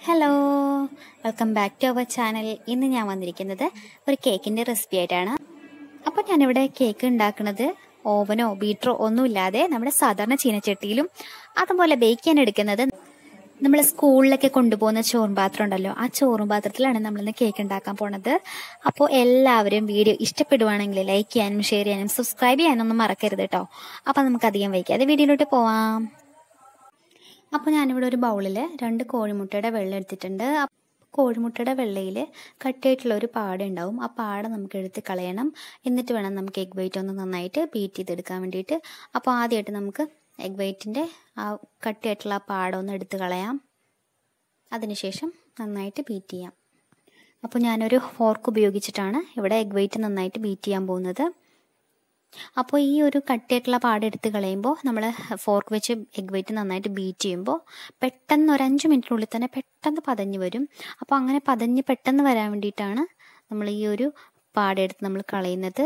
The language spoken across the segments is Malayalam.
hello welcome back to our channel ഇന്ന് ഞാൻ വന്നിരിക്കുന്നത് ഒരു കേക്കിൻ്റെ റെസിപ്പി ആയിട്ടാണ് അപ്പോൾ ഞാനിവിടെ കേക്ക് ഉണ്ടാക്കുന്നത് ഓവനോ ബീറ്ററോ ഒന്നുമില്ലാതെ നമ്മുടെ സാധാരണ ചീനച്ചട്ടിയിലും അതുപോലെ ബേക്ക് ചെയ്യാൻ എടുക്കുന്നത് നമ്മൾ സ്കൂളിലൊക്കെ കൊണ്ടുപോകുന്ന ചോറും പാത്രം ഉണ്ടല്ലോ ആ ചോറും പാത്രത്തിലാണ് നമ്മളിന്ന് കേക്ക് ഉണ്ടാക്കാൻ പോണത് അപ്പോൾ എല്ലാവരും വീഡിയോ ഇഷ്ടപ്പെടുവാണെങ്കിൽ ലൈക്ക് ചെയ്യാനും ഷെയർ ചെയ്യാനും സബ്സ്ക്രൈബ് ചെയ്യാനൊന്നും മറക്കരുത് കേട്ടോ അപ്പോൾ നമുക്ക് അധികം വയ്ക്കാതെ വീഡിയോയിലോട്ട് പോവാം അപ്പോൾ ഞാനിവിടെ ഒരു ബൗളിൽ രണ്ട് കോഴിമുട്ടയുടെ വെള്ളം എടുത്തിട്ടുണ്ട് കോഴിമുട്ടയുടെ വെള്ളയിൽ കട്ടിയായിട്ടുള്ള ഒരു പാട ഉണ്ടാവും ആ പാട നമുക്ക് എടുത്ത് കളയണം എന്നിട്ട് വേണം നമുക്ക് എഗ് വൈറ്റ് ഒന്ന് നന്നായിട്ട് ബീറ്റ് ചെയ്തെടുക്കാൻ വേണ്ടിയിട്ട് അപ്പോൾ ആദ്യമായിട്ട് നമുക്ക് എഗ് വൈറ്റിൻ്റെ ആ കട്ടിയായിട്ടുള്ള ആ പാട ഒന്ന് എടുത്ത് കളയാം അതിനുശേഷം നന്നായിട്ട് ബീറ്റ് ചെയ്യാം അപ്പോൾ ഞാനൊരു ഫോർക്ക് ഉപയോഗിച്ചിട്ടാണ് ഇവിടെ എഗ് വൈറ്റ് നന്നായിട്ട് ബീറ്റ് ചെയ്യാൻ പോകുന്നത് അപ്പോൾ ഈ ഒരു കട്ടിയായിട്ടുള്ള പാടം എടുത്ത് കളയുമ്പോൾ നമ്മൾ ഫോർക്ക് വെച്ച് എഗ് വൈറ്റ് നന്നായിട്ട് ബീറ്റ് ചെയ്യുമ്പോൾ പെട്ടെന്ന് ഒരു അഞ്ച് മിനിറ്റിനുള്ളിൽ തന്നെ പെട്ടെന്ന് പതഞ്ഞ് വരും അപ്പോൾ അങ്ങനെ പതഞ്ഞ് പെട്ടെന്ന് വരാൻ വേണ്ടിയിട്ടാണ് നമ്മൾ ഈ ഒരു പാട എടുത്ത് നമ്മൾ കളയുന്നത്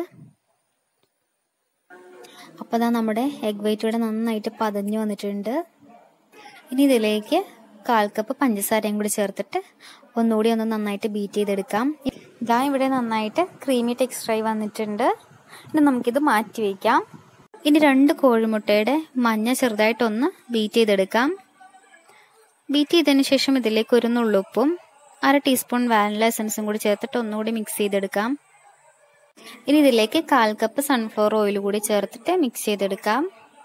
അപ്പോൾ അതാ നമ്മുടെ എഗ് വൈറ്റ് ഇവിടെ നന്നായിട്ട് പതഞ്ഞ് വന്നിട്ടുണ്ട് ഇനി ഇതിലേക്ക് കാൽ കപ്പ് പഞ്ചസാരയും കൂടി ചേർത്തിട്ട് ഒന്നുകൂടി ഒന്ന് നന്നായിട്ട് ബീറ്റ് ചെയ്തെടുക്കാം ഇതാ ഇവിടെ നന്നായിട്ട് ക്രീമി ടെക്സ്ചറായി വന്നിട്ടുണ്ട് ഇനി നമുക്കിത് മാറ്റി വയ്ക്കാം ഇനി രണ്ട് കോഴിമുട്ടയുടെ മഞ്ഞ ചെറുതായിട്ടൊന്ന് ബീറ്റ് ചെയ്തെടുക്കാം ബീറ്റ് ചെയ്തതിന് ശേഷം ഇതിലേക്ക് ഒരു നുള്ളുപ്പും അര ടീസ്പൂൺ വാനില എസൻസും കൂടി ചേർത്തിട്ട് ഒന്നുകൂടി മിക്സ് ചെയ്തെടുക്കാം ഇനി ഇതിലേക്ക് കാൽ കപ്പ് സൺഫ്ലവർ ഓയിൽ കൂടി ചേർത്തിട്ട് മിക്സ് ചെയ്തെടുക്കാം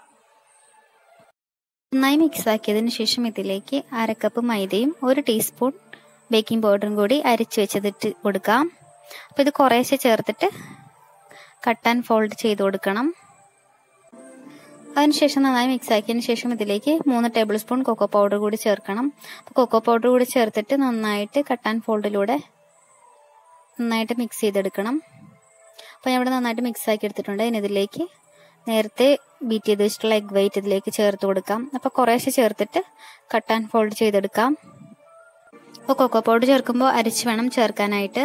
നന്നായി മിക്സ് ആക്കിയതിന് ശേഷം ഇതിലേക്ക് അര കപ്പ് മൈദയും ഒരു ടീസ്പൂൺ ബേക്കിംഗ് പൗഡറും കൂടി അരിച്ചു വെച്ചതിട്ട് കൊടുക്കാം അപ്പോൾ ഇത് കുറേശ്ശെ ചേർത്തിട്ട് കട്ട് ആൻഡ് ഫോൾഡ് ചെയ്ത് കൊടുക്കണം അതിനുശേഷം നന്നായി മിക്സ് ആക്കിയതിന് ശേഷം ഇതിലേക്ക് മൂന്ന് ടേബിൾ സ്പൂൺ കൊക്കോ പൗഡർ കൂടി ചേർക്കണം കൊക്കോ പൗഡർ കൂടി ചേർത്തിട്ട് നന്നായിട്ട് കട്ട് ആൻഡ് ഫോൾഡിലൂടെ നന്നായിട്ട് മിക്സ് ചെയ്തെടുക്കണം അപ്പോൾ ഞാൻ ഇവിടെ നന്നായിട്ട് മിക്സ് ആക്കി എടുത്തിട്ടുണ്ട് ഇനി ഇതിലേക്ക് നേരത്തെ ബീറ്റ് ചെയ്ത് വെച്ചിട്ടുള്ള എഗ് വൈറ്റ് ഇതിലേക്ക് ചേർത്ത് കൊടുക്കാം അപ്പോൾ കുറേശ്ശെ ചേർത്തിട്ട് കട്ട് ആൻഡ് ഫോൾഡ് ചെയ്തെടുക്കാം അപ്പോൾ കൊക്കോ പൗഡർ ചേർക്കുമ്പോൾ അരിച്ച് വേണം ചേർക്കാനായിട്ട്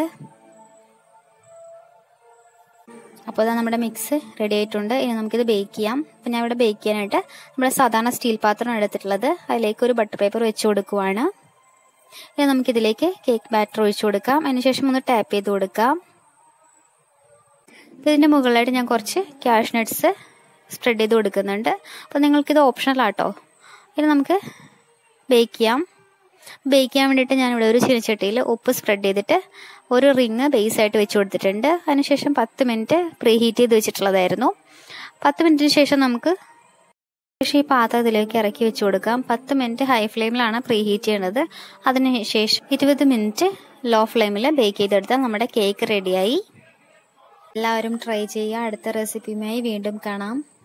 അപ്പോൾ ഇതാ നമ്മുടെ മിക്സ് റെഡി ആയിട്ടുണ്ട് ഇനി നമുക്കിത് ബേക്ക് ചെയ്യാം അപ്പോൾ ഞാൻ ഇവിടെ ബേക്ക് ചെയ്യാനായിട്ട് നമ്മുടെ സാധാരണ സ്റ്റീൽ പാത്രമാണ് എടുത്തിട്ടുള്ളത് അതിലേക്ക് ഒരു ബട്ടർ പേപ്പർ വെച്ച് കൊടുക്കുവാണ് ഇനി നമുക്കിതിലേക്ക് കേക്ക് ബാറ്റർ ഒഴിച്ചു കൊടുക്കാം അതിനുശേഷം ഒന്ന് ടാപ്പ് ചെയ്ത് കൊടുക്കാം അപ്പോൾ ഇതിൻ്റെ മുകളിലായിട്ട് ഞാൻ കുറച്ച് ക്യാഷ് നട്ട്സ് സ്പ്രെഡ് ചെയ്ത് കൊടുക്കുന്നുണ്ട് അപ്പോൾ നിങ്ങൾക്കിത് ഓപ്ഷണലാട്ടോ ഇനി നമുക്ക് ബേക്ക് ചെയ്യാം ബേക്ക് ചെയ്യാൻ വേണ്ടിയിട്ട് ഞാനിവിടെ ഒരു ചീനച്ചട്ടിയിൽ ഉപ്പ് സ്പ്രെഡ് ചെയ്തിട്ട് ഒരു റിങ് ബേസ് ആയിട്ട് വെച്ച് കൊടുത്തിട്ടുണ്ട് അതിനുശേഷം പത്ത് മിനിറ്റ് പ്രീ ഹീറ്റ് ചെയ്ത് വെച്ചിട്ടുള്ളതായിരുന്നു പത്ത് മിനിറ്റിന് ശേഷം നമുക്ക് ശേഷം ഈ പാത്രം ഇതിലേക്ക് ഇറക്കി വെച്ച് കൊടുക്കാം പത്ത് മിനിറ്റ് ഹൈ ഫ്ലെയിമിലാണ് പ്രീ ഹീറ്റ് ചെയ്യുന്നത് അതിന് ശേഷം ഇരുപത് മിനിറ്റ് ലോ ഫ്ലെയിമിൽ ബേക്ക് ചെയ്തെടുത്താൽ നമ്മുടെ കേക്ക് റെഡിയായി എല്ലാവരും ട്രൈ ചെയ്യുക അടുത്ത റെസിപ്പിയുമായി വീണ്ടും കാണാം